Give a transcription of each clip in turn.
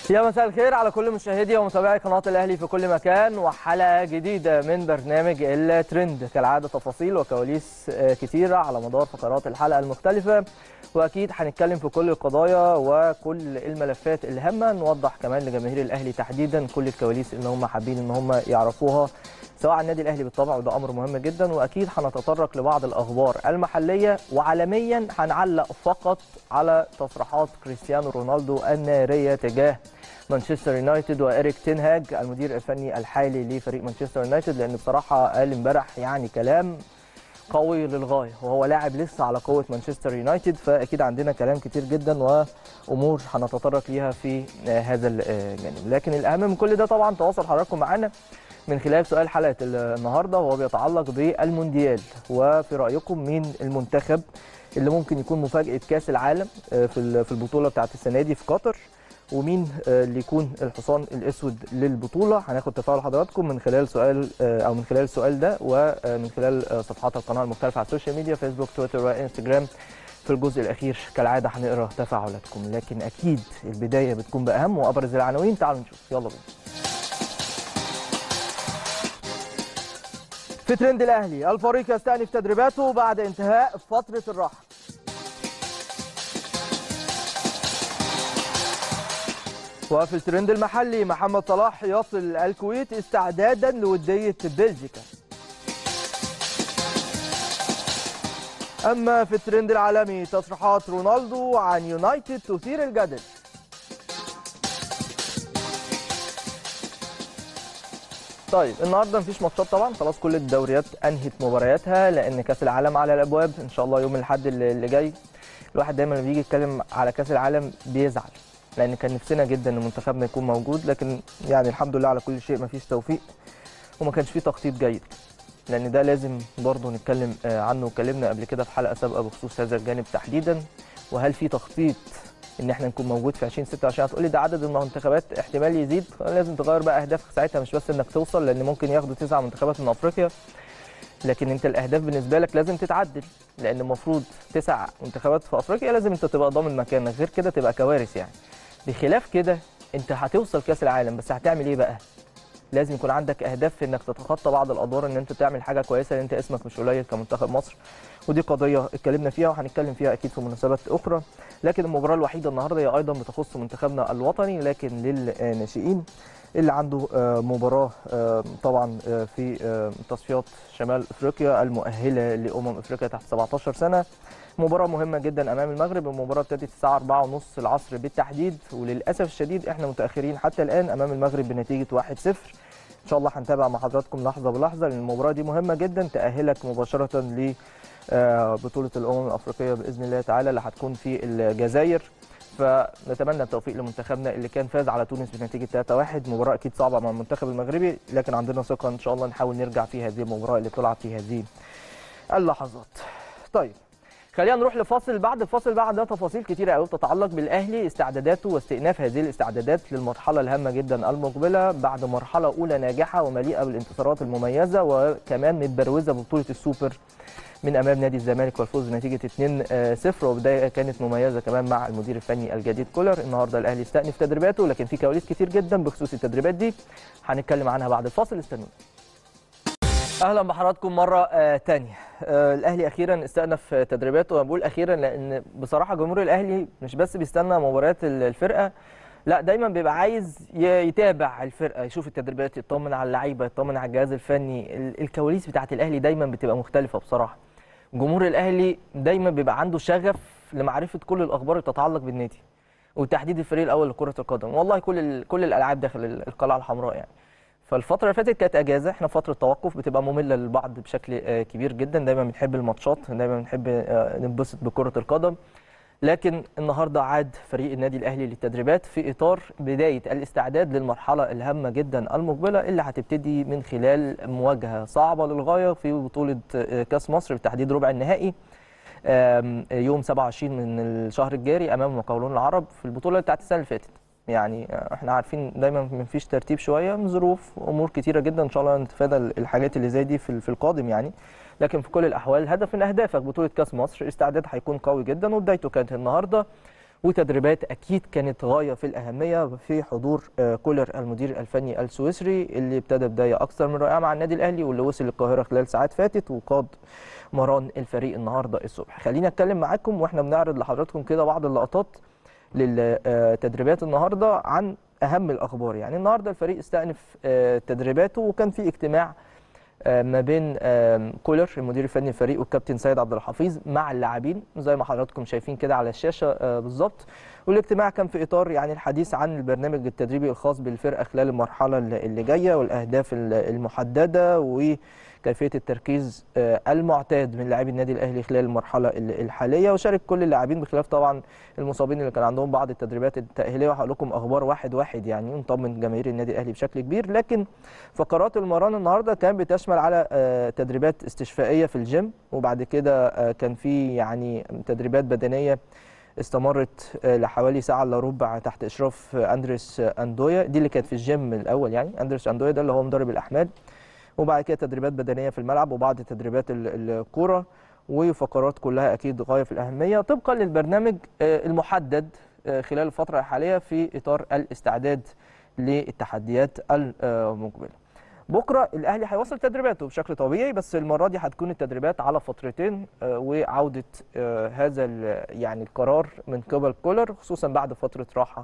يا مساء الخير على كل مشاهدي ومتابعي قناه الاهلي في كل مكان وحلقه جديده من برنامج الترند كالعاده تفاصيل وكواليس كتيره على مدار فقرات الحلقه المختلفه واكيد هنتكلم في كل القضايا وكل الملفات الهامه نوضح كمان لجماهير الاهلي تحديدا كل الكواليس اللي هم حابين ان هم يعرفوها سواء عن النادي الاهلي بالطبع وده امر مهم جدا واكيد هنتطرق لبعض الاخبار المحليه وعالميا هنعلق فقط على تصريحات كريستيانو رونالدو الناريه تجاه مانشستر يونايتد وإريك تنهاج المدير الفني الحالي لفريق مانشستر يونايتد لأن بصراحة قال امبارح يعني كلام قوي للغاية وهو لاعب لسه على قوة مانشستر يونايتد فأكيد عندنا كلام كتير جدا وأمور هنتطرق ليها في هذا الجانب لكن الأهم من كل ده طبعا تواصل حضراتكم معنا من خلال سؤال حلقة النهاردة وهو بيتعلق بالمونديال وفي رأيكم مين المنتخب اللي ممكن يكون مفاجأة كأس العالم في البطولة بتاعت السنة دي في قطر ومين اللي يكون الحصان الاسود للبطوله هناخد تفاعل حضراتكم من خلال سؤال او من خلال السؤال ده ومن خلال صفحات القناه المختلفه على السوشيال ميديا فيسبوك تويتر وانستجرام في الجزء الاخير كالعاده هنقرا تفاعلاتكم لكن اكيد البدايه بتكون باهم وابرز العناوين تعالوا نشوف يلا بينا في ترند الاهلي الفريق يستأنف تدريباته بعد انتهاء فتره الراحه وفي الترند المحلي محمد صلاح يصل الكويت استعدادا لودية بلجيكا أما في الترند العالمي تصريحات رونالدو عن يونايتد تثير الجدل طيب النهارده مفيش ماتشات طبعا خلاص كل الدوريات انهت مبارياتها لان كاس العالم على الابواب ان شاء الله يوم الاحد اللي جاي الواحد دايما لما بيجي يتكلم على كاس العالم بيزعل لان كان نفسنا جدا ان منتخبنا يكون موجود لكن يعني الحمد لله على كل شيء ما فيش توفيق وما كانش فيه تخطيط جيد لان ده لازم برضه نتكلم عنه واتكلمنا قبل كده في حلقه سابقه بخصوص هذا الجانب تحديدا وهل في تخطيط ان احنا نكون موجود في 2026 هتقول لي ده عدد المنتخبات احتمال يزيد لازم تغير بقى اهدافك ساعتها مش بس انك توصل لان ممكن ياخدوا تسع منتخبات من افريقيا لكن انت الاهداف بالنسبه لك لازم تتعدل لان المفروض تسع منتخبات في افريقيا لازم انت تبقى ضامن مكانك غير كده تبقى كوارث يعني بخلاف كده انت هتوصل كاس العالم بس هتعمل ايه بقى لازم يكون عندك اهداف في انك تتخطى بعض الادوار ان انت تعمل حاجه كويسه لان انت اسمك مش قليل كمنتخب مصر ودي قضيه اتكلمنا فيها وهنتكلم فيها اكيد في مناسبات اخرى لكن المباراه الوحيده النهارده هي ايضا بتخص منتخبنا الوطني لكن للناشئين اللي عنده مباراه طبعا في تصفيات شمال افريقيا المؤهله لامم افريقيا تحت 17 سنه مباراة مهمة جدا أمام المغرب المباراة ابتدت الساعة 4:30 العصر بالتحديد وللأسف الشديد إحنا متأخرين حتى الآن أمام المغرب بنتيجة 1-0 إن شاء الله هنتابع مع حضراتكم لحظة بلحظة لأن المباراة دي مهمة جدا تأهلك مباشرة ل بطولة الأمم الأفريقية بإذن الله تعالى اللي هتكون في الجزائر فنتمنى التوفيق لمنتخبنا اللي كان فاز على تونس بنتيجه 3-1 مباراه اكيد صعبه مع المنتخب المغربي لكن عندنا ثقه ان شاء الله نحاول نرجع في هذه المباراه اللي بتلعب في هذه اللحظات. طيب خلينا نروح لفاصل بعد الفاصل بعد ده تفاصيل كتيره قوي تتعلق بالاهلي استعداداته واستئناف هذه الاستعدادات للمرحله الهامه جدا المقبله بعد مرحله اولى ناجحه ومليئه بالانتصارات المميزه وكمان متبروزه ببطوله السوبر من امام نادي الزمالك والفوز بنتيجه 2-0 وبدايه كانت مميزه كمان مع المدير الفني الجديد كولر النهارده الاهلي استأنف تدريباته لكن في كواليس كتير جدا بخصوص التدريبات دي هنتكلم عنها بعد الفاصل استنونا اهلا بحضراتكم مره آه تانية آه الاهلي اخيرا استأنف تدريباته وانا بقول اخيرا لان بصراحه جمهور الاهلي مش بس بيستنى مباريات الفرقه لا دايما بيبقى عايز يتابع الفرقه يشوف التدريبات يطمن على اللعيبه يطمن على الجهاز الفني الكواليس بتاعه الاهلي دايما بتبقى مختلفه بصراحه جمهور الاهلي دايما بيبقى عنده شغف لمعرفه كل الاخبار اللي تتعلق بالنادي وتحديد الفريق الاول لكره القدم والله كل كل الالعاب داخل القلعه الحمراء يعني فالفتره اللي فاتت كانت اجازه احنا فتره توقف بتبقى ممله للبعض بشكل كبير جدا دايما بنحب الماتشات دايما بنحب ننبسط بكره القدم لكن النهارده عاد فريق النادي الاهلي للتدريبات في اطار بدايه الاستعداد للمرحله الهامه جدا المقبله اللي هتبتدي من خلال مواجهه صعبه للغايه في بطوله كاس مصر بالتحديد ربع النهائي يوم 27 من الشهر الجاري امام المقاولون العرب في البطوله بتاعت السنه اللي فاتت يعني احنا عارفين دايما مفيش ترتيب شويه من ظروف امور كتيره جدا ان شاء الله نتفادى الحاجات اللي زي دي في القادم يعني لكن في كل الاحوال هدف من اهدافك بطوله كاس مصر الاستعداد هيكون قوي جدا وبدايته كانت النهارده وتدريبات اكيد كانت غايه في الاهميه في حضور آه، كولر المدير الفني السويسري اللي ابتدى بدايه اكثر من رائعه مع النادي الاهلي واللي وصل القاهره خلال ساعات فاتت وقاد مران الفريق النهارده الصبح خلينا اتكلم معاكم واحنا بنعرض لحضراتكم كده بعض اللقطات للتدريبات النهارده عن اهم الاخبار يعني النهارده الفريق استأنف آه، تدريباته وكان في اجتماع آه، ما بين آه، كولر المدير الفني للفريق والكابتن سيد عبد الحفيظ مع اللاعبين زي ما حضراتكم شايفين كده على الشاشه آه، بالظبط والاجتماع كان في اطار يعني الحديث عن البرنامج التدريبي الخاص بالفرقه خلال المرحله اللي اللي جايه والاهداف ال- المحدده وكيفيه التركيز آه، المعتاد من لاعبي النادي الاهلي خلال المرحله ال- الحاليه وشارك كل اللاعبين بخلاف طبعا المصابين اللي كان عندهم بعض التدريبات التاهيليه وهقول لكم اخبار واحد واحد يعني نطمن جماهير النادي الاهلي بشكل كبير لكن فقرات المران النهارده كان بتشمل على آه، تدريبات استشفائيه في الجيم وبعد كده آه، كان في يعني تدريبات بدنيه استمرت آه، لحوالي ساعه الا ربع تحت اشراف آه، اندريس آه، اندويا دي اللي كانت في الجيم الاول يعني اندريس اندويا ده اللي هو مدرب الاحمال وبعد كده تدريبات بدنيه في الملعب وبعض تدريبات ال- الكوره وفقرات كلها اكيد غايه في الاهميه طبقا للبرنامج آه، المحدد آه، خلال الفتره الحاليه في اطار الاستعداد للتحديات المقبله بكره الاهلي هيواصل تدريباته بشكل طبيعي بس المره دي هتكون التدريبات على فترتين آه، وعوده آه، هذا ال- يعني القرار من قبل كولر خصوصا بعد فتره راحه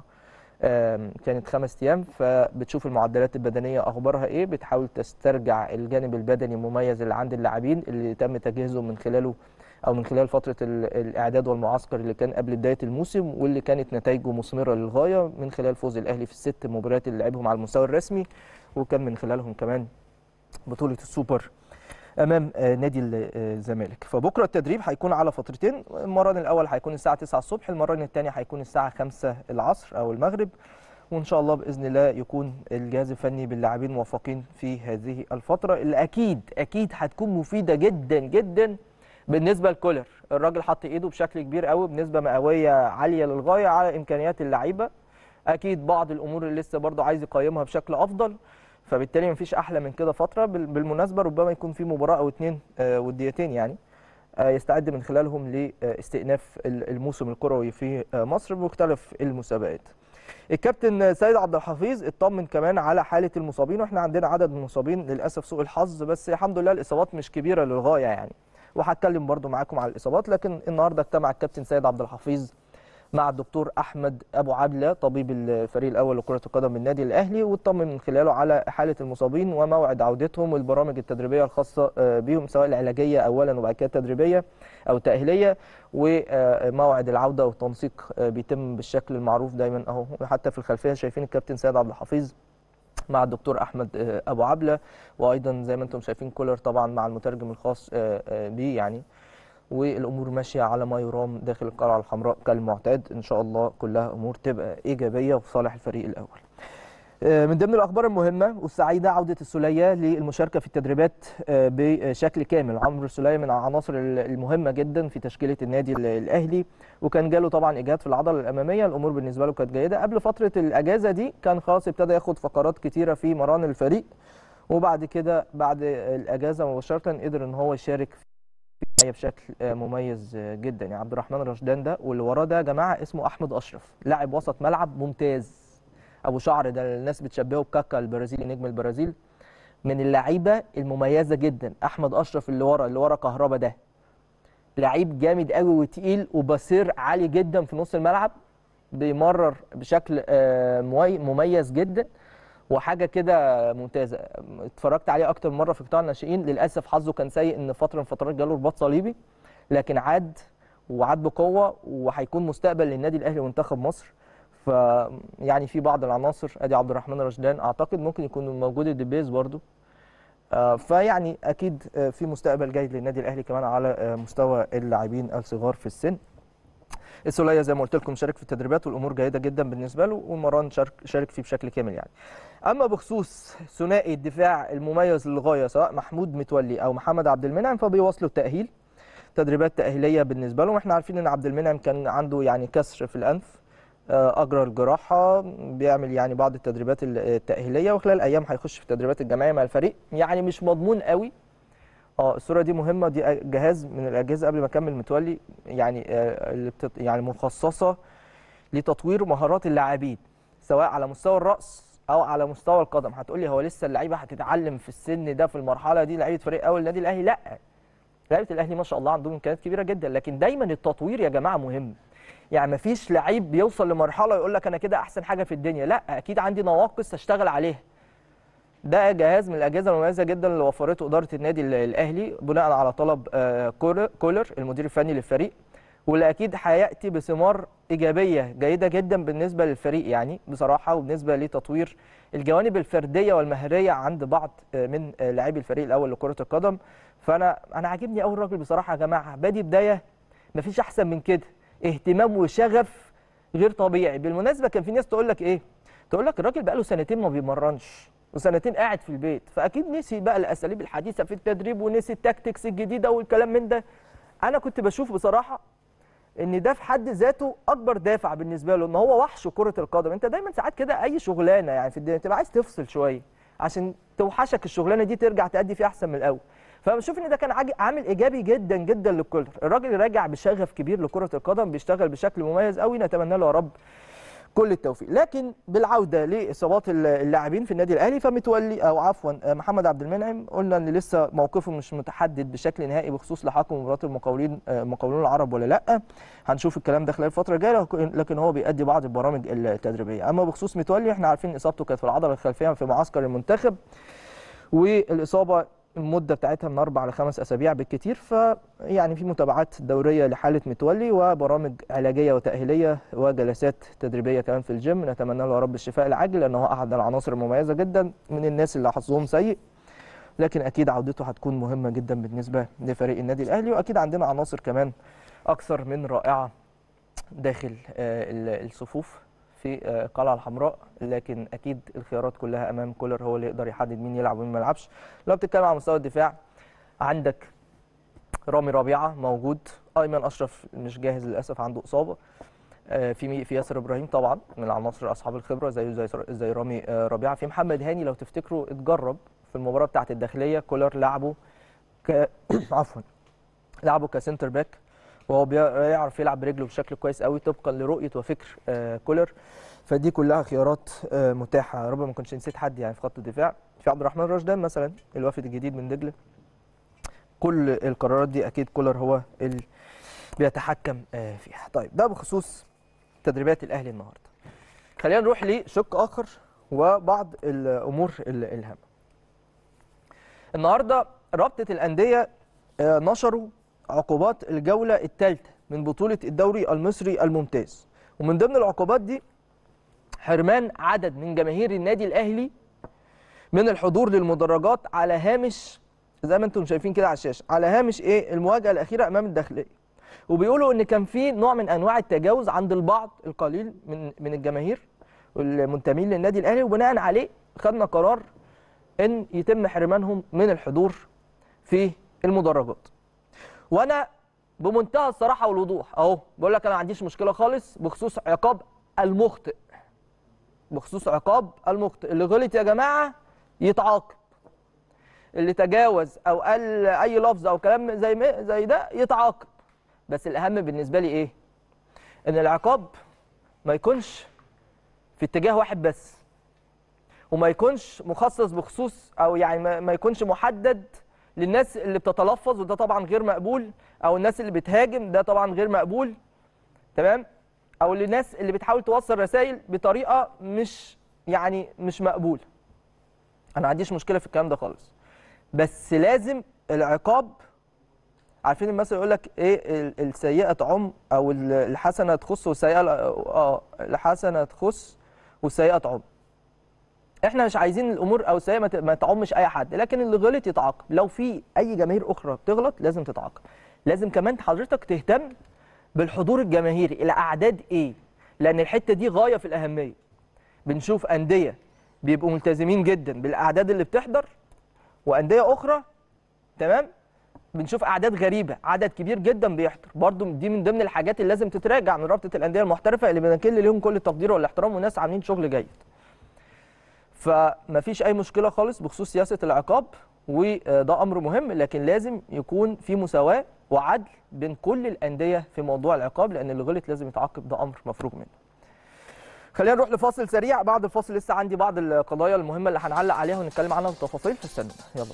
آم، كانت خمس ايام فبتشوف المعدلات البدنيه اخبارها ايه بتحاول تسترجع الجانب البدني المميز اللي عند اللاعبين اللي تم تجهيزه من خلاله او من خلال فتره ال- الاعداد والمعسكر اللي كان قبل بدايه الموسم واللي كانت نتائجه مثمره للغايه من خلال فوز الاهلي في الست مباريات اللي لعبهم على المستوى الرسمي وكان من خلالهم كمان بطوله السوبر امام آه، نادي ال- آه، الزمالك فبكره التدريب هيكون على فترتين المران الاول هيكون الساعه 9 الصبح المران الثاني هيكون الساعه 5 العصر او المغرب وان شاء الله باذن الله يكون الجهاز الفني باللاعبين موفقين في هذه الفتره اللي اكيد اكيد هتكون مفيده جدا جدا بالنسبه لكولر الراجل حط ايده بشكل كبير قوي بنسبه مئويه عاليه للغايه على امكانيات اللعيبه اكيد بعض الامور اللي لسه برضه عايز يقيمها بشكل افضل فبالتالي مفيش احلى من كده فتره بال- بالمناسبه ربما يكون في مباراه او اتنين آه، وديتين يعني آه، يستعد من خلالهم لاستئناف ال- الموسم الكروي في آه، مصر بمختلف المسابقات الكابتن سيد عبد الحفيظ اطمن كمان على حاله المصابين واحنا عندنا عدد من المصابين للاسف سوء الحظ بس الحمد لله الاصابات مش كبيره للغايه يعني وهتكلم برضو معاكم على الاصابات لكن النهارده اجتمع الكابتن سيد عبد الحفيظ مع الدكتور احمد ابو عبله طبيب الفريق الاول لكره القدم من النادي الاهلي واطمن من خلاله على حاله المصابين وموعد عودتهم والبرامج التدريبيه الخاصه آه، بهم سواء العلاجيه اولا وبعد كده التدريبيه او التاهيليه وموعد العوده والتنسيق آه، بيتم بالشكل المعروف دايما اهو حتى في الخلفيه شايفين الكابتن سيد عبد الحفيظ مع الدكتور احمد آه، ابو عبله وايضا زي ما انتم شايفين كولر طبعا مع المترجم الخاص آه، آه، بيه يعني والامور ماشيه على ما يرام داخل القلعه الحمراء كالمعتاد ان شاء الله كلها امور تبقى ايجابيه وفي صالح الفريق الاول آه، من ضمن الاخبار المهمه والسعيده عوده السوليه للمشاركه في التدريبات آه، بشكل كامل عمرو السوليه من العناصر المهمه جدا في تشكيله النادي ال- الاهلي وكان جاله طبعا اجهاد في العضله الاماميه الامور بالنسبه له كانت جيده قبل فتره الاجازه دي كان خلاص ابتدى ياخد فقرات كتيره في مران الفريق وبعد كده بعد الاجازه مباشره قدر ان هو يشارك في بشكل آه، مميز آه، جدا يعني عبد الرحمن رشدان ده واللي وراه ده يا جماعه اسمه احمد اشرف لاعب وسط ملعب ممتاز ابو شعر ده الناس بتشبهه بكاكا البرازيلي نجم البرازيل من اللعيبه المميزه جدا احمد اشرف اللي ورا اللي ورا كهربا ده لعيب جامد قوي وتقيل وبصير عالي جدا في نص الملعب بيمرر بشكل آه، موي- مميز جدا وحاجه كده ممتازه اتفرجت عليه اكتر من مره في قطاع الناشئين للاسف حظه كان سيء ان فتره من فترات جاله رباط صليبي لكن عاد وعاد بقوه وهيكون مستقبل للنادي الاهلي ومنتخب مصر ف يعني في بعض العناصر ادي عبد الرحمن رشدان اعتقد ممكن يكون موجود الدبيز برضو آه، فيعني اكيد آه، في مستقبل جيد للنادي الاهلي كمان على آه، مستوى اللاعبين الصغار في السن السوليه زي ما قلت لكم شارك في التدريبات والامور جيده جدا بالنسبه له ومران شارك شارك فيه بشكل كامل يعني اما بخصوص ثنائي الدفاع المميز للغايه سواء محمود متولي او محمد عبد المنعم فبيواصلوا التاهيل تدريبات تاهيليه بالنسبه لهم احنا عارفين ان عبد المنعم كان عنده يعني كسر في الانف آه، اجرى الجراحه بيعمل يعني بعض التدريبات التاهيليه وخلال ايام هيخش في التدريبات الجماعيه مع الفريق يعني مش مضمون قوي اه الصوره دي مهمه دي جهاز من الاجهزه قبل ما اكمل متولي يعني آه، اللي بتت... يعني مخصصه لتطوير مهارات اللاعبين سواء على مستوى الراس او على مستوى القدم هتقول لي هو لسه اللعيبه هتتعلم في السن ده في المرحله دي لعيبه فريق اول النادي الاهلي لا لعيبه الاهلي ما شاء الله عندهم امكانيات كبيره جدا لكن دايما التطوير يا جماعه مهم يعني ما فيش لعيب بيوصل لمرحله يقول لك انا كده احسن حاجه في الدنيا لا اكيد عندي نواقص اشتغل عليها ده جهاز من الاجهزه المميزه جدا اللي وفرته اداره النادي ال- الاهلي بناء على طلب آه، كولر كولر المدير الفني للفريق واللي اكيد هياتي بثمار ايجابيه جيده جدا بالنسبه للفريق يعني بصراحه وبالنسبه لتطوير الجوانب الفرديه والمهريه عند بعض آه، من آه، لاعبي الفريق الاول لكره القدم فانا انا عاجبني قوي الراجل بصراحه يا جماعه بادي بدايه مفيش احسن من كده اهتمام وشغف غير طبيعي بالمناسبه كان في ناس تقول لك ايه تقول لك الراجل بقاله سنتين ما بيمرنش وسنتين قاعد في البيت فاكيد نسي بقى الاساليب الحديثه في التدريب ونسي التاكتكس الجديده والكلام من ده انا كنت بشوف بصراحه ان ده في حد ذاته اكبر دافع بالنسبه له ان هو وحش كره القدم انت دايما ساعات كده اي شغلانه يعني في الدنيا تبقى عايز تفصل شويه عشان توحشك الشغلانه دي ترجع تأدي فيها احسن من الاول فبشوف ان ده كان عاج- عامل ايجابي جدا جدا للكولر الراجل راجع بشغف كبير لكره القدم بيشتغل بشكل مميز قوي نتمنى له يا رب كل التوفيق لكن بالعوده لاصابات ال- اللاعبين في النادي الاهلي فمتولي او عفوا آه، محمد عبد المنعم قلنا ان لسه موقفه مش متحدد بشكل نهائي بخصوص لحاقه مباراه المقاولين آه، المقاولون العرب ولا لا هنشوف الكلام ده خلال الفتره الجايه لكن- لكن هو بيأدي بعض البرامج التدريبيه اما بخصوص متولي احنا عارفين اصابته كانت في العضله الخلفيه في معسكر المنتخب والاصابه المده بتاعتها من اربع لخمس اسابيع بالكتير فيعني في متابعات دوريه لحاله متولي وبرامج علاجيه وتاهيليه وجلسات تدريبيه كمان في الجيم نتمنى له يا رب الشفاء العاجل لانه هو احد العناصر المميزه جدا من الناس اللي حظهم سيء لكن اكيد عودته هتكون مهمه جدا بالنسبه لفريق النادي الاهلي واكيد عندنا عناصر كمان اكثر من رائعه داخل آه، ال- الصفوف في آه، القلعه الحمراء لكن اكيد الخيارات كلها امام كولر هو اللي يقدر يحدد مين يلعب ومين ما يلعبش لو بتتكلم على مستوى الدفاع عندك رامي ربيعه موجود ايمن اشرف مش جاهز للاسف عنده اصابه آه، في مي- في ياسر ابراهيم طبعا من العناصر اصحاب الخبره زيه زي زي رامي آه، ربيعه في محمد هاني لو تفتكروا اتجرب في المباراه بتاعه الداخليه كولر لعبه ك عفوا لعبه كسنتر باك وهو بيعرف يلعب برجله بشكل كويس قوي طبقا لرؤيه وفكر آه، كولر فدي كلها خيارات آه، متاحه يا رب ما كنتش نسيت حد يعني في خط الدفاع في عبد الرحمن رشدان مثلا الوافد الجديد من دجله كل القرارات دي اكيد كولر هو اللي بيتحكم آه، فيها طيب ده بخصوص تدريبات الاهلي النهارده خلينا نروح لشق اخر وبعض الامور ال- الهامه النهارده رابطه الانديه آه، نشروا عقوبات الجوله الثالثه من بطوله الدوري المصري الممتاز ومن ضمن العقوبات دي حرمان عدد من جماهير النادي الاهلي من الحضور للمدرجات على هامش زي ما انتم شايفين كده على الشاشه على هامش ايه المواجهه الاخيره امام الداخليه وبيقولوا ان كان في نوع من انواع التجاوز عند البعض القليل من من الجماهير والمنتمين للنادي الاهلي وبناء عليه خدنا قرار ان يتم حرمانهم من الحضور في المدرجات وانا بمنتهى الصراحه والوضوح اهو بقول لك انا ما عنديش مشكله خالص بخصوص عقاب المخطئ بخصوص عقاب المخطئ اللي غلط يا جماعه يتعاقب اللي تجاوز او قال اي لفظ او كلام زي ما زي ده يتعاقب بس الاهم بالنسبه لي ايه ان العقاب ما يكونش في اتجاه واحد بس وما يكونش مخصص بخصوص او يعني ما- ما يكونش محدد للناس اللي بتتلفظ وده طبعا غير مقبول او الناس اللي بتهاجم ده طبعا غير مقبول تمام او للناس اللي بتحاول توصل رسائل بطريقه مش يعني مش مقبول انا ما عنديش مشكله في الكلام ده خالص بس لازم العقاب عارفين المثل يقول لك ايه ال- السيئه تعم او ال- الحسنه تخص والسيئه لا- اه الحسنه تخص والسيئه تعم احنا مش عايزين الامور او السيئه ما ت- ما تعمش اي حد لكن اللي غلط يتعاقب لو في اي جماهير اخرى بتغلط لازم تتعاقب لازم كمان حضرتك تهتم بالحضور الجماهيري الاعداد ايه لان الحته دي غايه في الاهميه بنشوف انديه بيبقوا ملتزمين جدا بالاعداد اللي بتحضر وانديه اخرى تمام بنشوف اعداد غريبه عدد كبير جدا بيحضر برضو دي من ضمن الحاجات اللي لازم تتراجع من رابطه الانديه المحترفه اللي بنكل لهم كل التقدير والاحترام وناس عاملين شغل جيد فمفيش اي مشكله خالص بخصوص سياسه العقاب وده امر مهم لكن لازم يكون في مساواه وعدل بين كل الانديه في موضوع العقاب لان اللي غلط لازم يتعاقب ده امر مفروغ منه خلينا نروح لفاصل سريع بعد الفاصل لسه عندي بعض القضايا المهمه اللي هنعلق عليها ونتكلم عنها بالتفاصيل فاستنوا يلا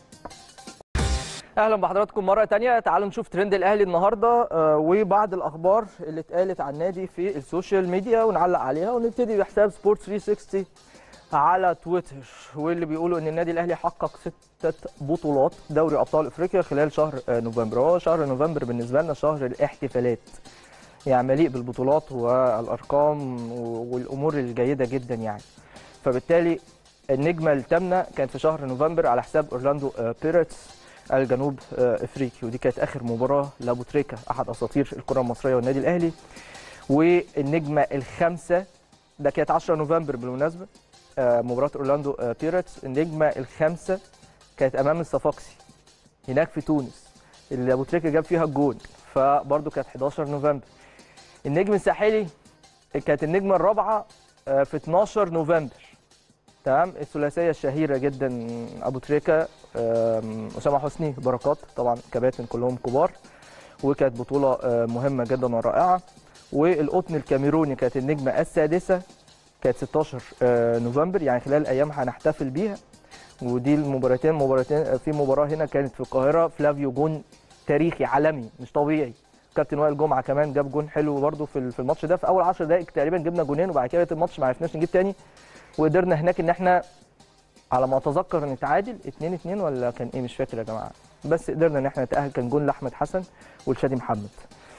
اهلا بحضراتكم مره تانية تعالوا نشوف ترند الاهلي النهارده آه، وبعض الاخبار اللي اتقالت عن النادي في السوشيال ميديا ونعلق عليها ونبتدي بحساب سبورت 360 على تويتر واللي بيقولوا ان النادي الاهلي حقق ستة بطولات دوري ابطال افريقيا خلال شهر آه، نوفمبر هو شهر نوفمبر بالنسبه لنا شهر الاحتفالات يعني مليء بالبطولات والارقام والامور الجيده جدا يعني فبالتالي النجمه الثامنه كانت في شهر نوفمبر على حساب اورلاندو آه، بيرتس الجنوب آه، افريقي ودي كانت اخر مباراه لابو تريكا احد اساطير الكره المصريه والنادي الاهلي والنجمه الخامسه ده كانت 10 نوفمبر بالمناسبه آه، مباراه اورلاندو آه، بيرتس النجمه الخامسه كانت امام الصفاقسي هناك في تونس اللي ابو تريكه جاب فيها الجول فبرضه كانت 11 نوفمبر النجم الساحلي كانت النجمه الرابعه آه، في 12 نوفمبر تمام الثلاثيه الشهيره جدا ابو تريكه آم، اسامه حسني بركات طبعا كباتن كلهم كبار وكانت بطوله آه، مهمه جدا ورائعه والقطن الكاميروني كانت النجمه السادسه كانت 16 آه، نوفمبر يعني خلال ايام هنحتفل بيها ودي المباراتين مباراتين في مباراه هنا كانت في القاهره فلافيو جون تاريخي عالمي مش طبيعي كابتن وائل جمعه كمان جاب جون حلو برده في في الماتش ده في اول 10 دقائق تقريبا جبنا جونين وبعد كده الماتش ما عرفناش نجيب تاني وقدرنا هناك ان احنا على ما اتذكر نتعادل 2 2 ولا كان ايه مش فاكر يا جماعه بس قدرنا ان احنا نتاهل كان جون لاحمد حسن ولشادي محمد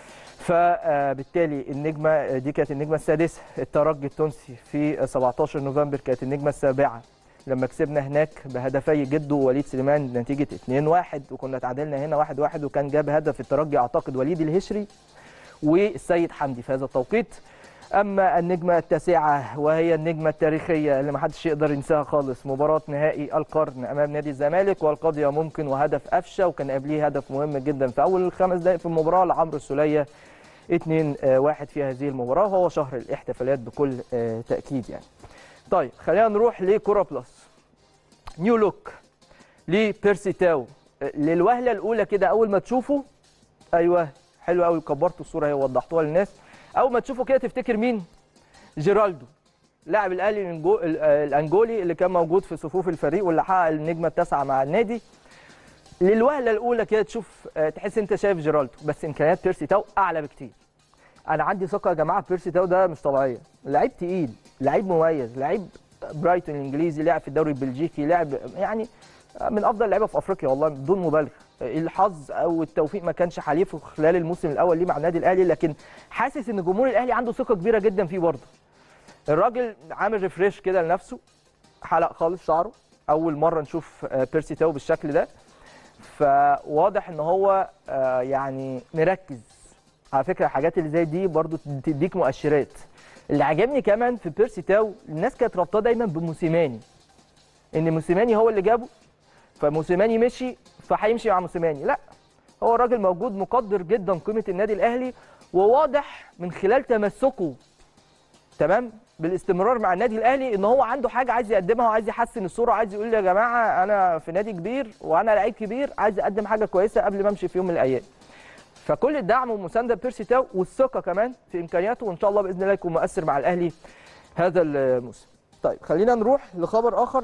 فبالتالي النجمه دي كانت النجمه السادسه الترجي التونسي في 17 نوفمبر كانت النجمه السابعه لما كسبنا هناك بهدفي جده ووليد سليمان نتيجه 2-1 وكنا تعادلنا هنا 1-1 وكان جاب هدف الترجي اعتقد وليد الهشري والسيد حمدي في هذا التوقيت اما النجمه التاسعه وهي النجمه التاريخيه اللي ما حدش يقدر ينساها خالص مباراه نهائي القرن امام نادي الزمالك والقضيه ممكن وهدف قفشه وكان قبليه هدف مهم جدا في اول خمس دقائق في المباراه لعمرو السوليه 2 1 في هذه المباراه وهو شهر الاحتفالات بكل آه، تاكيد يعني طيب خلينا نروح لكوره بلس نيو لوك لبيرسي تاو آه، للوهله الاولى كده اول ما تشوفه ايوه حلو قوي كبرتوا الصوره اهي ووضحتوها للناس اول ما تشوفه كده تفتكر مين جيرالدو لاعب الاهلي الأنجو- ال- آه، الانجولي اللي كان موجود في صفوف الفريق واللي حقق النجمه التاسعه مع النادي للوهله الاولى كده تشوف آه، تحس انت شايف جيرالدو بس امكانيات بيرسي تاو اعلى بكتير انا عندي ثقه يا جماعه بيرسي تاو ده مش طبيعيه لعيب تقيل لعيب مميز لعيب برايتون الانجليزي لعب في الدوري البلجيكي لعب يعني من افضل اللعيبه في افريقيا والله بدون مبالغه الحظ او التوفيق ما كانش حليفه خلال الموسم الاول ليه مع النادي الاهلي لكن حاسس ان جمهور الاهلي عنده ثقه كبيره جدا فيه برضه الراجل عامل ريفريش كده لنفسه حلق خالص شعره اول مره نشوف آه، بيرسي تاو بالشكل ده فواضح ان هو آه، يعني مركز على فكره الحاجات اللي زي دي برضو تديك مؤشرات اللي عجبني كمان في بيرسي تاو الناس كانت رابطاه دايما بموسيماني ان موسيماني هو اللي جابه فموسيماني مشي فهيمشي مع موسيماني لا هو الراجل موجود مقدر جدا قيمه النادي الاهلي وواضح من خلال تمسكه تمام بالاستمرار مع النادي الاهلي ان هو عنده حاجه عايز يقدمها وعايز يحسن الصوره وعايز يقول يا جماعه انا في نادي كبير وانا لعيب كبير عايز اقدم حاجه كويسه قبل ما امشي في يوم من الايام فكل الدعم والمسانده بيرسي تاو والثقه كمان في امكانياته وان شاء الله باذن الله يكون مؤثر مع الاهلي هذا الموسم طيب خلينا نروح لخبر اخر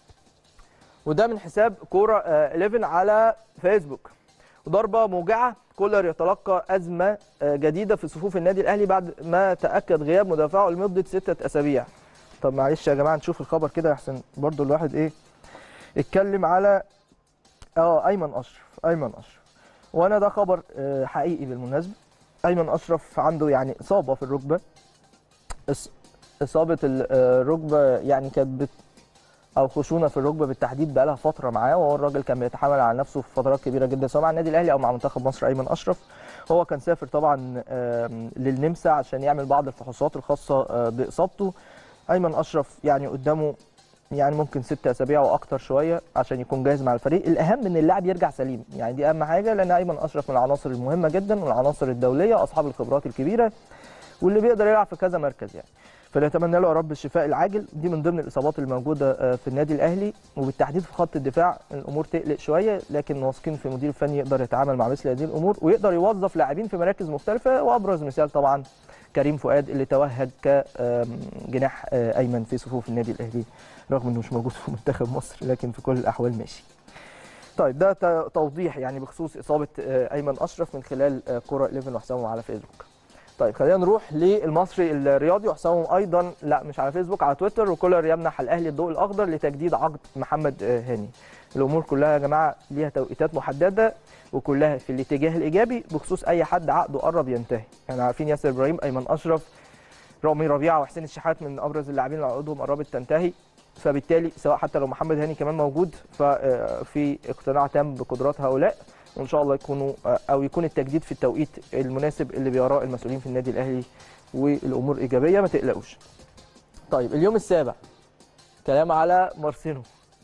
وده من حساب كوره آه، 11 على فيسبوك ضربه موجعه كولر يتلقى ازمه آه، جديده في صفوف النادي الاهلي بعد ما تاكد غياب مدافعه لمده سته اسابيع طب معلش يا جماعه نشوف الخبر كده احسن برضو الواحد ايه اتكلم على اه ايمن اشرف ايمن اشرف وانا ده خبر آه، حقيقي بالمناسبه ايمن اشرف عنده يعني اصابه في الركبه إص- اصابه ال- آه، الركبه يعني كانت بت او خشونه في الركبه بالتحديد بقى لها فتره معاه وهو الراجل كان بيتحمل على نفسه في فترات كبيره جدا سواء مع النادي الاهلي او مع منتخب مصر ايمن اشرف هو كان سافر طبعا آم، للنمسا عشان يعمل بعض الفحوصات الخاصه آه، باصابته ايمن اشرف يعني قدامه يعني ممكن ست اسابيع واكتر شويه عشان يكون جاهز مع الفريق الاهم ان اللاعب يرجع سليم يعني دي اهم حاجه لان ايمن اشرف من العناصر المهمه جدا والعناصر الدوليه اصحاب الخبرات الكبيره واللي بيقدر يلعب في كذا مركز يعني فنتمنى له يا رب الشفاء العاجل دي من ضمن الاصابات الموجوده آه، في النادي الاهلي وبالتحديد في خط الدفاع الامور تقلق شويه لكن واثقين في المدير الفني يقدر يتعامل مع مثل هذه الامور ويقدر يوظف لاعبين في مراكز مختلفه وابرز مثال طبعا كريم فؤاد اللي توهج كجناح ايمن في صفوف النادي الاهلي رغم انه مش موجود في منتخب مصر لكن في كل الاحوال ماشي طيب ده ت- توضيح يعني بخصوص اصابه آه، ايمن اشرف من خلال آه، كره 11 وحسامه على فيسبوك طيب خلينا نروح للمصري الرياضي وحسامه ايضا لا مش على فيسبوك على تويتر وكولر يمنح الاهلي الضوء الاخضر لتجديد عقد محمد آه، هاني الامور كلها يا جماعه ليها توقيتات محدده وكلها في الاتجاه الايجابي بخصوص اي حد عقده قرب ينتهي يعني عارفين ياسر ابراهيم ايمن اشرف رامي ربيعه وحسين الشحات من ابرز اللاعبين اللي عقودهم قربت تنتهي فبالتالي سواء حتى لو محمد هاني كمان موجود ففي اقتناع تام بقدرات هؤلاء وان شاء الله يكونوا او يكون التجديد في التوقيت المناسب اللي بيراه المسؤولين في النادي الاهلي والامور ايجابيه ما تقلقوش. طيب اليوم السابع كلام على مارسينو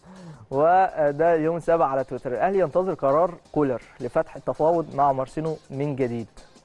وده اليوم السابع على تويتر الاهلي ينتظر قرار كولر لفتح التفاوض مع مارسينو من جديد.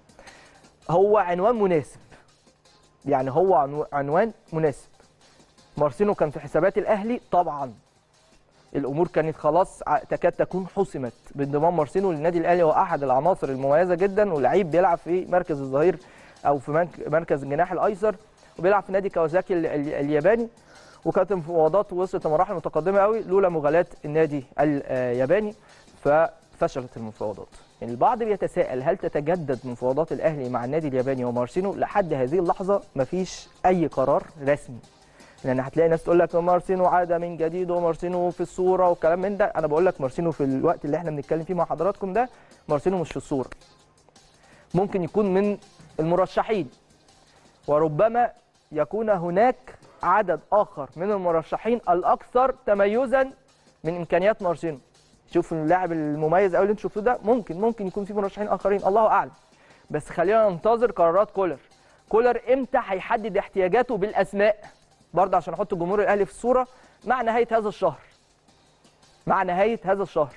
هو عنوان مناسب يعني هو عنو- عنوان مناسب مارسينو كان في حسابات الاهلي طبعا الامور كانت خلاص ع- تكاد تكون حسمت بانضمام مارسينو للنادي الاهلي هو احد العناصر المميزه جدا ولعيب بيلعب في مركز الظهير او في منك- مركز الجناح الايسر وبيلعب في نادي كawasaki ال- ال- الياباني وكانت المفاوضات وصلت لمراحل متقدمه قوي لولا مغالاه النادي الياباني ففشلت المفاوضات يعني البعض بيتساءل هل تتجدد مفاوضات الاهلي مع النادي الياباني ومارسينو لحد هذه اللحظه مفيش اي قرار رسمي لان هتلاقي ناس تقول لك مارسينو عاد من جديد ومارسينو في الصوره والكلام من ده انا بقول لك مارسينو في الوقت اللي احنا بنتكلم فيه مع حضراتكم ده مارسينو مش في الصوره ممكن يكون من المرشحين وربما يكون هناك عدد اخر من المرشحين الاكثر تميزا من امكانيات مارسينو شوف اللاعب المميز قوي اللي انتوا شفتوه ده ممكن ممكن يكون في مرشحين اخرين الله اعلم بس خلينا ننتظر قرارات كولر كولر امتى هيحدد احتياجاته بالاسماء برضه عشان احط الجمهور الاهلي في الصوره مع نهايه هذا الشهر مع نهايه هذا الشهر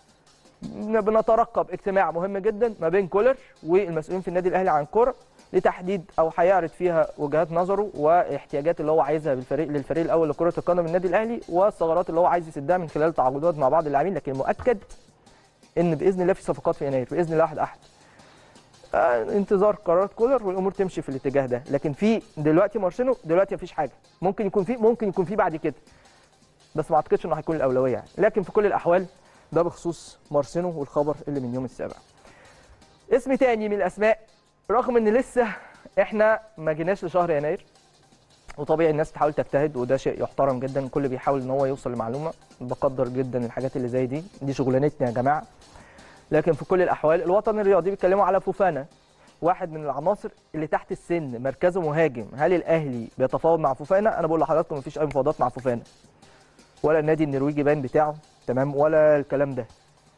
بنترقب اجتماع مهم جدا ما بين كولر والمسؤولين في النادي الاهلي عن الكوره لتحديد او هيعرض فيها وجهات نظره واحتياجات اللي هو عايزها بالفريق للفريق الاول لكره القدم النادي الاهلي والثغرات اللي هو عايز يسدها من خلال تعاقدات مع بعض اللاعبين لكن مؤكد ان باذن الله في صفقات في يناير باذن الله واحد احد آه، انتظار قرارات كولر والامور تمشي في الاتجاه ده لكن في دلوقتي مارسينو دلوقتي مفيش حاجه ممكن يكون في ممكن يكون في بعد كده بس ما اعتقدش انه هيكون الاولويه يعني لكن في كل الاحوال ده بخصوص مارسينو والخبر اللي من يوم السابع اسم تاني من الاسماء رغم ان لسه احنا ما جيناش لشهر يناير وطبيعي الناس تحاول تجتهد وده شيء يحترم جدا الكل بيحاول ان هو يوصل لمعلومه بقدر جدا الحاجات اللي زي دي دي شغلانتنا يا جماعه لكن في كل الاحوال الوطن الرياضي بيتكلموا على فوفانا واحد من العناصر اللي تحت السن مركزه مهاجم هل الاهلي بيتفاوض مع فوفانا انا بقول لحضراتكم مفيش اي مفاوضات مع فوفانا ولا النادي النرويجي باين بتاعه تمام ولا الكلام ده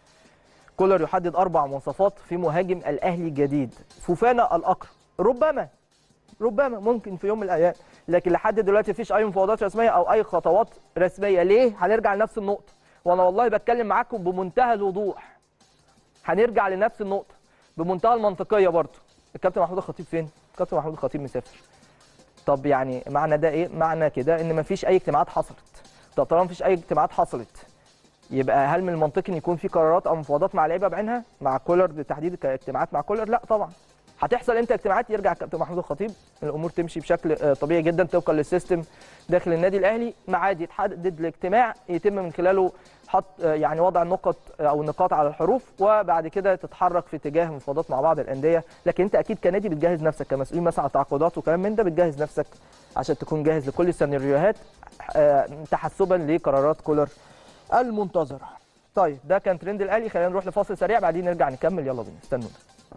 كولر يحدد اربع مواصفات في مهاجم الاهلي الجديد فوفانا الاقرب ربما ربما ممكن في يوم من الايام لكن لحد دلوقتي مفيش اي مفاوضات رسميه او اي خطوات رسميه ليه هنرجع لنفس النقطه وانا والله بتكلم معاكم بمنتهى الوضوح هنرجع لنفس النقطه بمنتهى المنطقيه برضه الكابتن محمود الخطيب فين الكابتن محمود الخطيب مسافر طب يعني معنى ده ايه معنى كده ان مفيش اي اجتماعات حصلت طب طالما مفيش اي اجتماعات حصلت يبقى هل من المنطقي ان يكون في قرارات او مفاوضات مع لعيبه بعينها مع كولر بالتحديد كاجتماعات مع كولر لا طبعا هتحصل امتى اجتماعات يرجع الكابتن محمود الخطيب الامور تمشي بشكل آه، طبيعي جدا طبقا للسيستم داخل النادي الاهلي ميعاد يتحدد الاجتماع يتم من خلاله حط آه، يعني وضع النقط آه، او النقاط على الحروف وبعد كده تتحرك في اتجاه مفاوضات مع بعض الانديه لكن انت اكيد كنادي بتجهز نفسك كمسؤول مثلا على تعاقدات وكلام من ده بتجهز نفسك عشان تكون جاهز لكل السيناريوهات آه، تحسبا لقرارات كولر المنتظره طيب ده كان ترند الاهلي خلينا نروح لفاصل سريع بعدين نرجع نكمل يلا بينا استنونا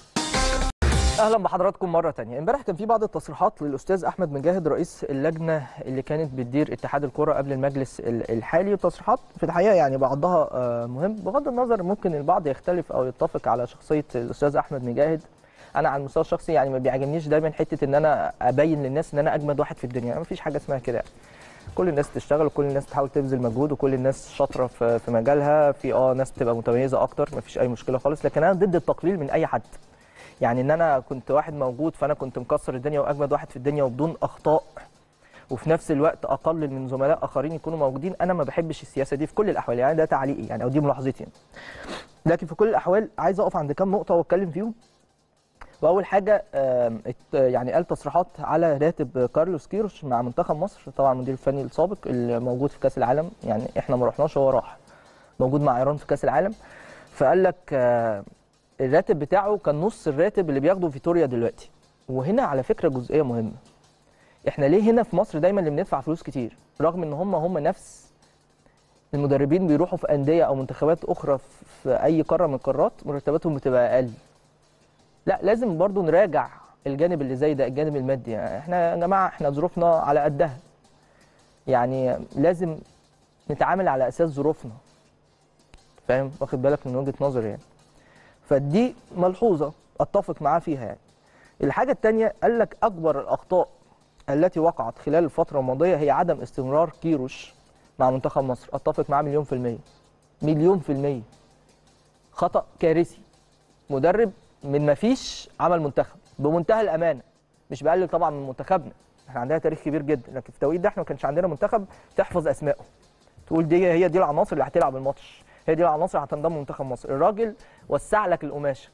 اهلا بحضراتكم مره تانية امبارح كان في بعض التصريحات للاستاذ احمد مجاهد رئيس اللجنه اللي كانت بتدير اتحاد الكره قبل المجلس ال- الحالي والتصريحات في الحقيقه يعني بعضها آه، مهم بغض النظر ممكن البعض يختلف او يتفق على شخصيه الاستاذ احمد مجاهد انا على المستوى الشخصي يعني ما بيعجبنيش دايما حته ان انا ابين للناس ان انا اجمد واحد في الدنيا ما فيش حاجه اسمها كده يعني. كل الناس تشتغل وكل الناس تحاول تبذل مجهود وكل الناس شاطره في في مجالها في اه ناس بتبقى متميزه اكتر ما فيش اي مشكله خالص لكن انا ضد التقليل من اي حد يعني ان انا كنت واحد موجود فانا كنت مكسر الدنيا واجمد واحد في الدنيا وبدون اخطاء وفي نفس الوقت اقلل من زملاء اخرين يكونوا موجودين انا ما بحبش السياسه دي في كل الاحوال يعني ده تعليقي يعني او دي ملاحظتي يعني. لكن في كل الاحوال عايز اقف عند كام نقطه واتكلم فيهم واول حاجه آم، ات- يعني قال تصريحات على راتب كارلوس كيروش مع منتخب مصر طبعا المدير الفني السابق اللي موجود في كاس العالم يعني احنا ما رحناش هو راح موجود مع ايران في كاس العالم فقال لك آه، الراتب بتاعه كان نص الراتب اللي بياخده فيتوريا دلوقتي وهنا على فكره جزئيه مهمه احنا ليه هنا في مصر دايما اللي بندفع فلوس كتير رغم ان هم هم نفس المدربين بيروحوا في انديه او منتخبات اخرى في- في اي قاره من القارات مرتباتهم بتبقى اقل لا لازم برضو نراجع الجانب اللي زي ده الجانب المادي يعني احنا يا جماعه احنا ظروفنا على قدها يعني لازم نتعامل على اساس ظروفنا فاهم واخد بالك من وجهه نظري يعني فدي ملحوظه اتفق معاه فيها يعني الحاجه الثانيه قال لك اكبر الاخطاء التي وقعت خلال الفتره الماضيه هي عدم استمرار كيروش مع منتخب مصر اتفق معاه مليون في الميه مليون في الميه خطا كارثي مدرب من ما فيش عمل منتخب بمنتهى الامانه مش بقلل طبعا من منتخبنا احنا عندنا تاريخ كبير جدا لكن في التوقيت ده احنا ما كانش عندنا منتخب تحفظ اسمائه تقول دي هي دي العناصر اللي هتلعب الماتش هي دي العناصر اللي هتنضم لمنتخب مصر الراجل وسع لك القماشه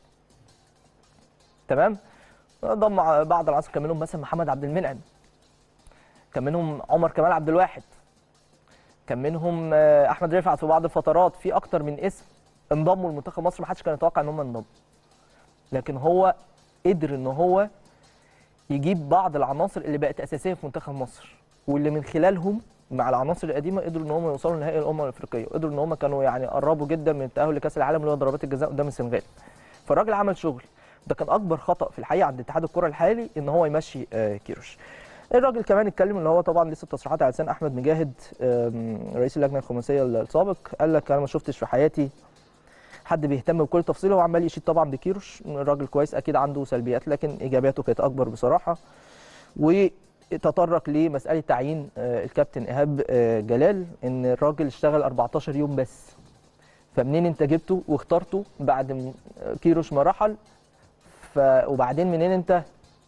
تمام ضم بعض العناصر كان منهم مثلا محمد عبد المنعم كان منهم عمر كمال عبد الواحد كان منهم آه، احمد رفعت في بعض الفترات في اكتر من اسم انضموا لمنتخب مصر ما حدش كان يتوقع ان هم ينضموا لكن هو قدر ان هو يجيب بعض العناصر اللي بقت اساسيه في منتخب مصر واللي من خلالهم مع العناصر القديمه قدروا ان هم يوصلوا لنهائي الامم الافريقيه وقدروا ان هم كانوا يعني قربوا جدا من التاهل لكاس العالم اللي هو ضربات الجزاء قدام السنغال فالراجل عمل شغل ده كان اكبر خطا في الحقيقه عند اتحاد الكره الحالي ان هو يمشي آه، كيروش الراجل كمان اتكلم اللي هو طبعا لسه التصريحات على لسان احمد مجاهد آم، رئيس اللجنه الخماسيه السابق قال لك انا ما شفتش في حياتي حد بيهتم بكل تفصيله هو عمال يشيد طبعا بكيروش الراجل كويس اكيد عنده سلبيات لكن ايجابياته كانت اكبر بصراحه وتطرق لمساله تعيين آه، الكابتن ايهاب آه، جلال ان الراجل اشتغل 14 يوم بس فمنين انت جبته واخترته بعد م- كيروش ما رحل ف... وبعدين منين انت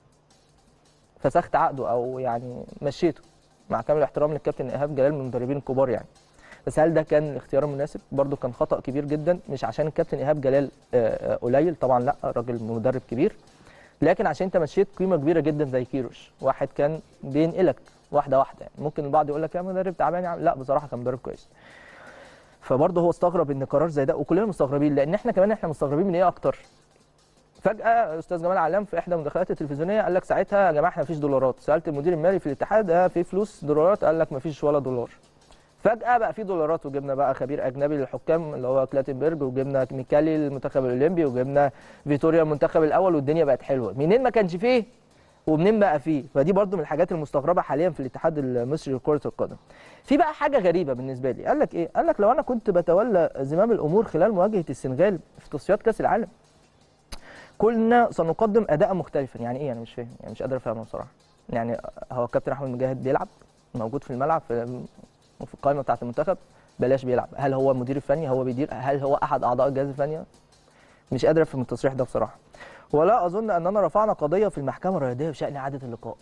فسخت عقده او يعني مشيته مع كامل الاحترام للكابتن ايهاب جلال من المدربين الكبار يعني بس هل ده كان الاختيار المناسب؟ برضه كان خطا كبير جدا مش عشان الكابتن ايهاب جلال آه، آه، قليل طبعا لا راجل مدرب كبير لكن عشان انت مشيت قيمه كبيره جدا زي كيروش واحد كان بينقلك واحده واحده يعني ممكن البعض يقول لك يا مدرب تعبان يا عم لا بصراحه كان مدرب كويس فبرضه هو استغرب ان قرار زي ده وكلنا مستغربين لان احنا كمان احنا مستغربين من ايه اكتر فجاه استاذ جمال علام في احدى المداخلات التلفزيونيه قال لك ساعتها يا جماعه احنا مفيش دولارات سالت المدير المالي في الاتحاد اه في فلوس دولارات قال لك مفيش ولا دولار فجاه بقى في دولارات وجبنا بقى خبير اجنبي للحكام اللي هو كلاتنبرج وجبنا ميكالي المنتخب الاولمبي وجبنا فيتوريا المنتخب الاول والدنيا بقت حلوه منين ما كانش فيه ومنين بقى فيه فدي برضو من الحاجات المستغربه حاليا في الاتحاد المصري لكره القدم في بقى حاجه غريبه بالنسبه لي قال لك ايه قال لك لو انا كنت بتولى زمام الامور خلال مواجهه السنغال في تصفيات كاس العالم كنا سنقدم اداء مختلفا يعني ايه انا مش فاهم يعني مش قادر افهمه بصراحه يعني هو كابتن احمد مجاهد بيلعب موجود في الملعب في في القائمه بتاعه المنتخب بلاش بيلعب هل هو المدير الفني هو بيدير هل هو احد اعضاء الجهاز الفني مش قادر افهم التصريح ده بصراحه ولا اظن اننا رفعنا قضيه في المحكمه الرياضيه بشان اعاده اللقاء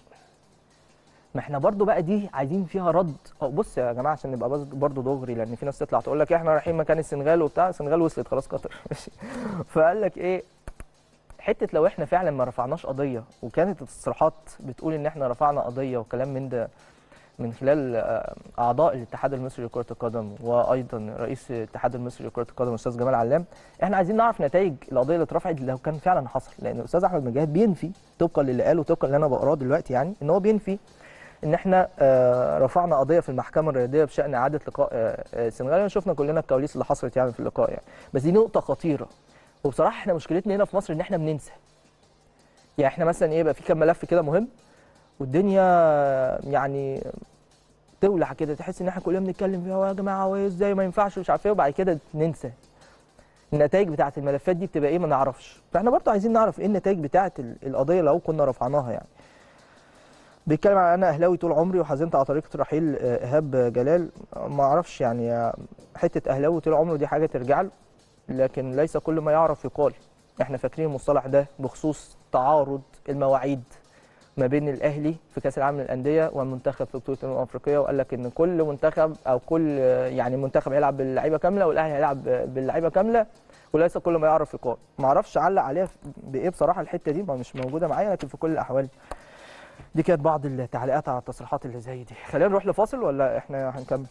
ما احنا برضو بقى دي عايزين فيها رد أو بص يا جماعه عشان نبقى بس- برضو دغري لان في ناس تطلع تقول لك احنا رايحين مكان السنغال وبتاع السنغال وصلت خلاص قطر ماشي فقال لك ايه حته لو احنا فعلا ما رفعناش قضيه وكانت التصريحات بتقول ان احنا رفعنا قضيه وكلام من ده من خلال آه، اعضاء الاتحاد المصري لكره القدم وايضا رئيس الاتحاد المصري لكره القدم الاستاذ جمال علام احنا عايزين نعرف نتائج القضيه اللي اترفعت لو كان فعلا حصل لان الاستاذ احمد مجاهد بينفي طبقا للي قاله طبقا اللي انا بقراه دلوقتي يعني ان هو بينفي ان احنا آه، رفعنا قضيه في المحكمه الرياضيه بشان اعاده لقاء آه، آه، السنغال شفنا كلنا الكواليس اللي حصلت يعني في اللقاء يعني بس دي نقطه خطيره وبصراحه احنا مشكلتنا هنا في مصر ان احنا بننسى يعني احنا مثلا ايه يبقى في كام ملف كده مهم والدنيا يعني تولع كده تحس ان احنا كلنا بنتكلم فيها يا جماعه وازاي ما ينفعش ومش عارف ايه وبعد كده ننسى النتائج بتاعه الملفات دي بتبقى ايه ما نعرفش فاحنا برضه عايزين نعرف ايه النتائج بتاعه ال- القضيه لو كنا رفعناها يعني بيتكلم عن انا اهلاوي طول عمري وحزنت على طريقه رحيل آه، ايهاب جلال ما اعرفش يعني آه، حته اهلاوي طول عمره دي حاجه ترجع له لكن ليس كل ما يعرف يقال احنا فاكرين المصطلح ده بخصوص تعارض المواعيد ما بين الاهلي في كاس العالم للانديه والمنتخب في بطوله الامم الافريقيه وقال لك ان كل منتخب او كل يعني منتخب هيلعب باللعيبه كامله والاهلي هيلعب باللعيبه كامله وليس كل ما يعرف يقال ما اعرفش اعلق عليها بايه بصراحه الحته دي ما مش موجوده معايا لكن في كل الاحوال دي كانت بعض التعليقات على التصريحات اللي زي دي خلينا نروح لفاصل ولا احنا هنكمل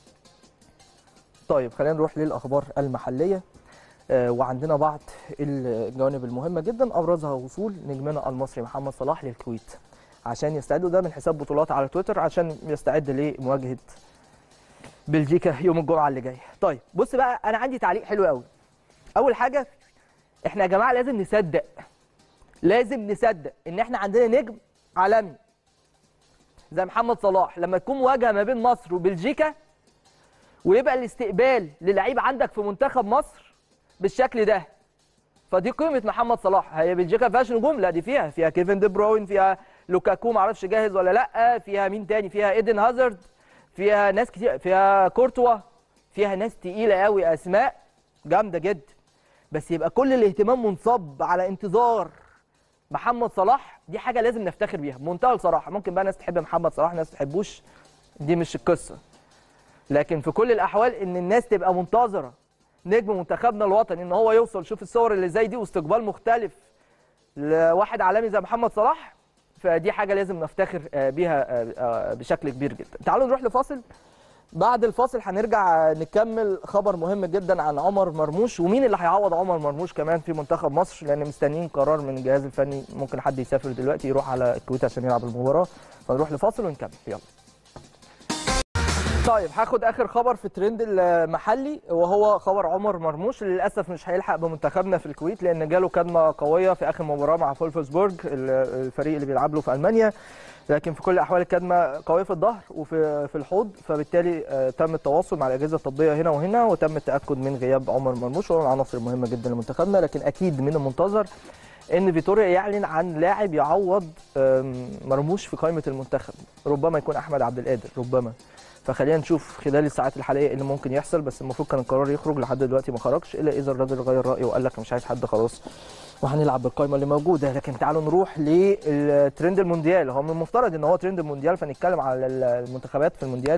طيب خلينا نروح للاخبار المحليه آه، وعندنا بعض الجوانب المهمه جدا ابرزها وصول نجمنا المصري محمد صلاح للكويت عشان يستعدوا ده من حساب بطولات على تويتر عشان يستعد لمواجهه بلجيكا يوم الجمعه اللي جايه طيب بص بقى انا عندي تعليق حلو قوي اول حاجه احنا يا جماعه لازم نصدق لازم نصدق ان احنا عندنا نجم عالمي زي محمد صلاح لما تكون مواجهه ما بين مصر وبلجيكا ويبقى الاستقبال للعيب عندك في منتخب مصر بالشكل ده فدي قيمه محمد صلاح هي بلجيكا فيهاش نجوم لا دي فيها فيها كيفن دي بروين فيها لوكاكو معرفش جاهز ولا لا فيها مين تاني فيها ايدن هازارد فيها ناس كتير فيها كورتوا فيها ناس تقيله قوي اسماء جامده جدا بس يبقى كل الاهتمام منصب على انتظار محمد صلاح دي حاجه لازم نفتخر بيها بمنتهى الصراحه ممكن بقى ناس تحب محمد صلاح ناس تحبوش دي مش القصه لكن في كل الاحوال ان الناس تبقى منتظره نجم منتخبنا الوطني ان هو يوصل شوف الصور اللي زي دي واستقبال مختلف لواحد عالمي زي محمد صلاح فدي حاجه لازم نفتخر آه، بيها آه، آه، بشكل كبير جدا تعالوا نروح لفاصل بعد الفاصل هنرجع نكمل خبر مهم جدا عن عمر مرموش ومين اللي هيعوض عمر مرموش كمان في منتخب مصر لان مستنيين قرار من الجهاز الفني ممكن حد يسافر دلوقتي يروح على الكويت عشان يلعب المباراه فنروح لفاصل ونكمل يلا طيب هاخد اخر خبر في الترند المحلي وهو خبر عمر مرموش اللي للاسف مش هيلحق بمنتخبنا في الكويت لان جاله كدمه قويه في اخر مباراه مع فولفسبورج الفريق اللي بيلعب له في المانيا لكن في كل الاحوال الكدمه قويه في الظهر وفي في الحوض فبالتالي آه، تم التواصل مع الاجهزه الطبيه هنا وهنا وتم التاكد من غياب عمر مرموش وهو من العناصر المهمه جدا لمنتخبنا لكن اكيد من المنتظر ان فيتوريا يعلن عن لاعب يعوض آم، مرموش في قائمه المنتخب ربما يكون احمد عبد القادر ربما فخلينا نشوف خلال الساعات الحاليه ايه اللي ممكن يحصل بس المفروض كان القرار يخرج لحد دلوقتي ما خرجش الا اذا الراجل غير رايه وقال لك مش عايز حد خلاص وهنلعب بالقائمه اللي موجوده لكن تعالوا نروح للترند المونديال هو من المفترض ان هو ترند المونديال فنتكلم على المنتخبات في المونديال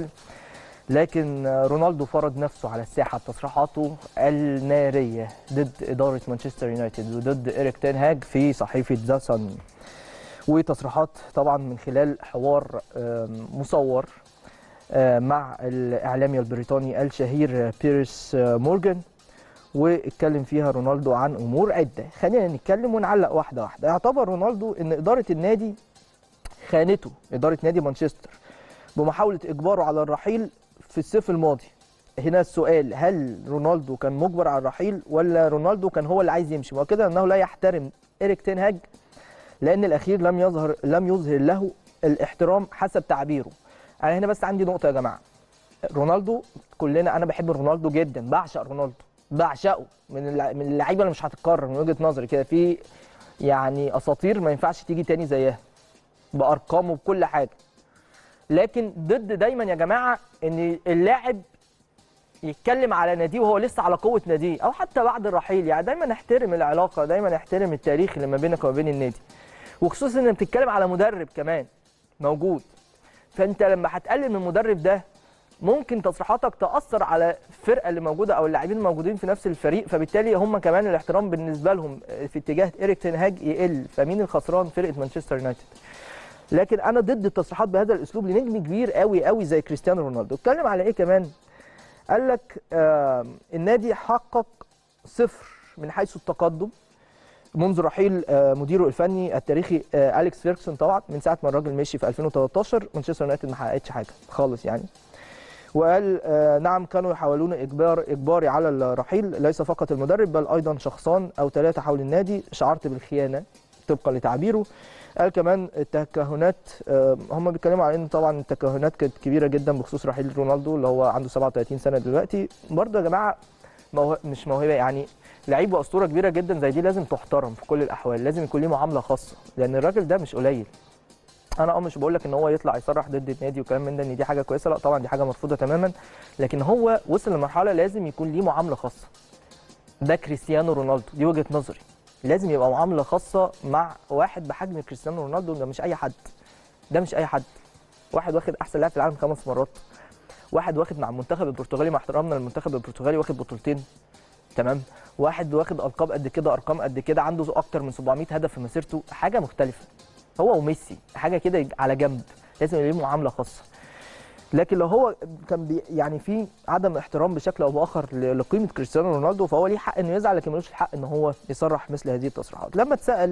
لكن رونالدو فرض نفسه على الساحه بتصريحاته الناريه ضد اداره مانشستر يونايتد وضد إيريك تين هاج في صحيفه ذا سن وتصريحات طبعا من خلال حوار آم، مصور آه، مع الاعلامي البريطاني الشهير بيرس آه، مورجان واتكلم فيها رونالدو عن امور عده خلينا نتكلم ونعلق واحده واحده يعتبر رونالدو ان اداره النادي خانته اداره نادي مانشستر بمحاوله اجباره على الرحيل في الصيف الماضي هنا السؤال هل رونالدو كان مجبر على الرحيل ولا رونالدو كان هو اللي عايز يمشي وكده انه لا يحترم إيريك تين هاج لان الاخير لم يظهر لم يظهر له الاحترام حسب تعبيره انا هنا بس عندي نقطه يا جماعه رونالدو كلنا انا بحب رونالدو جدا بعشق رونالدو بعشقه من اللع- من اللعيبه اللي مش هتتكرر من وجهه نظري كده في يعني اساطير ما ينفعش تيجي تاني زيها بارقامه بكل حاجه لكن ضد دايما يا جماعه ان اللاعب يتكلم على ناديه وهو لسه على قوه ناديه او حتى بعد الرحيل يعني دايما نحترم العلاقه دايما نحترم التاريخ اللي ما بينك وما بين النادي وخصوصا ان بتتكلم على مدرب كمان موجود فانت لما هتقلل من المدرب ده ممكن تصريحاتك تاثر على الفرقه اللي موجوده او اللاعبين الموجودين في نفس الفريق فبالتالي هم كمان الاحترام بالنسبه لهم في اتجاه ايريك تين هاج يقل فمين الخسران فرقه مانشستر يونايتد لكن انا ضد التصريحات بهذا الاسلوب لنجم كبير قوي قوي زي كريستيانو رونالدو اتكلم على ايه كمان قال لك آه النادي حقق صفر من حيث التقدم منذ رحيل آه، مديره الفني التاريخي آه، اليكس فيركسون طبعا من ساعه ما الراجل مشي في 2013 مانشستر يونايتد ما حققتش حاجه خالص يعني وقال آه، نعم كانوا يحاولون اجبار اجباري على الرحيل ليس فقط المدرب بل ايضا شخصان او ثلاثه حول النادي شعرت بالخيانه طبقا لتعبيره قال كمان التكهنات آه، هم بيتكلموا على ان طبعا التكهنات كانت كبيره جدا بخصوص رحيل رونالدو اللي هو عنده 37 سنه دلوقتي برضه يا جماعه موه... مش موهبه يعني لعيب واسطوره كبيره جدا زي دي لازم تحترم في كل الاحوال لازم يكون ليه معامله خاصه لان الراجل ده مش قليل انا اه مش بقول لك ان هو يطلع يصرح ضد النادي وكلام من ده ان دي حاجه كويسه لا طبعا دي حاجه مرفوضه تماما لكن هو وصل لمرحله لازم يكون ليه معامله خاصه ده كريستيانو رونالدو دي وجهه نظري لازم يبقى معامله خاصه مع واحد بحجم كريستيانو رونالدو ده مش اي حد ده مش اي حد واحد واخد احسن لاعب في العالم خمس مرات واحد واخد مع المنتخب البرتغالي مع احترامنا للمنتخب البرتغالي واخد بطولتين تمام واحد واخد القاب قد كده ارقام قد كده عنده اكتر من 700 هدف في مسيرته حاجه مختلفه هو وميسي حاجه كده على جنب لازم يبقى ليه معامله خاصه لكن لو هو كان بي يعني في عدم احترام بشكل او باخر ل- لقيمه كريستيانو رونالدو فهو ليه حق انه يزعل لكن ملوش الحق ان هو يصرح مثل هذه التصريحات لما اتسال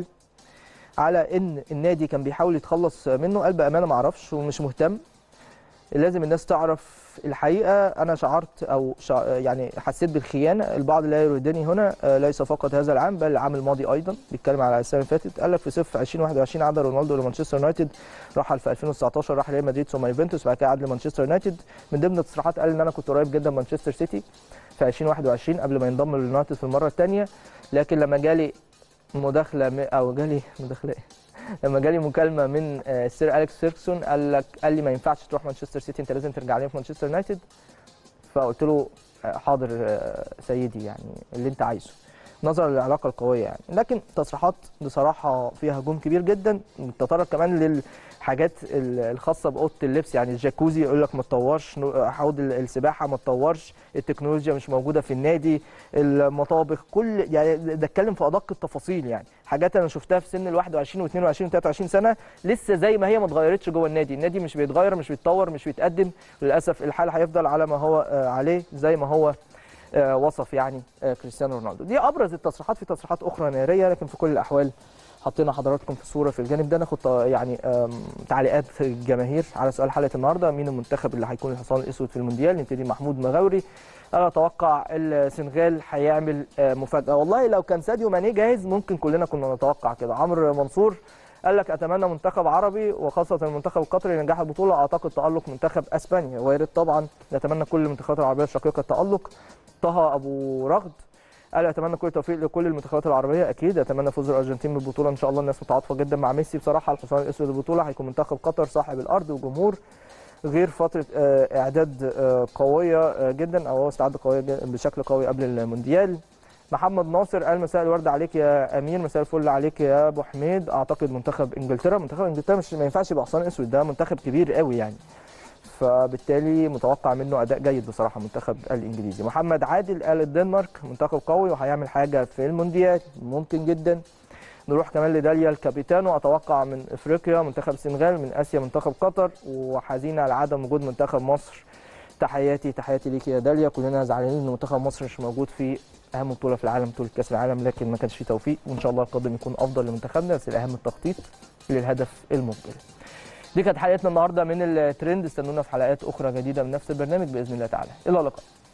على ان النادي كان بيحاول يتخلص منه قال بامانه ما اعرفش ومش مهتم لازم الناس تعرف الحقيقه انا شعرت او شع... يعني حسيت بالخيانه البعض لا يريدني هنا آه، ليس فقط هذا العام بل العام الماضي ايضا بيتكلم على السنه اللي فاتت قال لك في صيف 2021 عاد رونالدو لمانشستر يونايتد رحل في 2019 راح ريال مدريد ثم يوفنتوس بعد كده عاد لمانشستر يونايتد من ضمن التصريحات قال ان انا كنت قريب جدا من مانشستر سيتي في 2021 قبل ما ينضم لليونايتد في المره الثانيه لكن لما جالي مداخله م- او جالي مداخله إيه؟ لما جالي مكالمه من آه، السير اليكس فيركسون قال لك قال لي ما ينفعش تروح مانشستر سيتي انت لازم ترجع لي في مانشستر يونايتد فقلت له آه، حاضر آه، سيدي يعني اللي انت عايزه نظرا للعلاقه القويه يعني لكن تصريحات بصراحه فيها هجوم كبير جدا تطرق كمان للحاجات ال- الخاصه باوضه اللبس يعني الجاكوزي يقول لك ما تطورش نو- حوض ال- السباحه ما تطورش التكنولوجيا مش موجوده في النادي المطابخ كل يعني ده اتكلم في ادق التفاصيل يعني حاجات انا شفتها في سن ال 21 و22 و23 سنه لسه زي ما هي ما اتغيرتش جوه النادي النادي مش بيتغير مش بيتطور مش بيتقدم للاسف الحال هيفضل على ما هو آه، عليه زي ما هو آه، وصف يعني آه، كريستيانو رونالدو دي ابرز التصريحات في تصريحات اخرى ناريه لكن في كل الاحوال حطينا حضراتكم في صوره في الجانب ده ناخد ط- يعني آم، تعليقات الجماهير على سؤال حلقه النهارده مين المنتخب اللي هيكون الحصان الاسود في المونديال نبتدي محمود مغاوري انا اتوقع السنغال هيعمل آه، مفاجاه والله لو كان ساديو ماني جاهز ممكن كلنا كنا نتوقع كده عمرو منصور قال لك اتمنى منتخب عربي وخاصه المنتخب القطري لنجاح البطوله اعتقد تالق منتخب اسبانيا وارد طبعا نتمنى كل المنتخبات العربيه الشقيقه التالق طه ابو رغد قال اتمنى كل التوفيق لكل المنتخبات العربيه اكيد اتمنى فوز الارجنتين بالبطوله ان شاء الله الناس متعاطفه جدا مع ميسي بصراحه الحصان الاسود البطوله هيكون منتخب قطر صاحب الارض وجمهور غير فتره آه، اعداد آه، قويه آه، جدا او هو استعد قويه جداً- بشكل قوي قبل المونديال محمد ناصر قال مساء الورد عليك يا امير مساء الفل عليك يا ابو حميد اعتقد منتخب انجلترا منتخب انجلترا مش ما ينفعش يبقى حصان اسود ده منتخب كبير قوي يعني فبالتالي متوقع منه اداء جيد بصراحه المنتخب الانجليزي محمد عادل قال الدنمارك منتخب قوي وهيعمل حاجه في المونديال ممكن جدا نروح كمان لداليا الكابيتانو اتوقع من افريقيا منتخب السنغال من اسيا منتخب قطر وحزينه على عدم وجود منتخب مصر تحياتي تحياتي ليك يا داليا كلنا زعلانين ان منتخب مصر مش موجود في اهم بطوله في العالم بطوله كاس العالم لكن ما كانش فيه توفيق وان شاء الله القادم يكون افضل لمنتخبنا بس الاهم التخطيط للهدف المقبل دي كانت حلقتنا النهارده من الترند استنونا في حلقات اخرى جديده من نفس البرنامج باذن الله تعالى الى اللقاء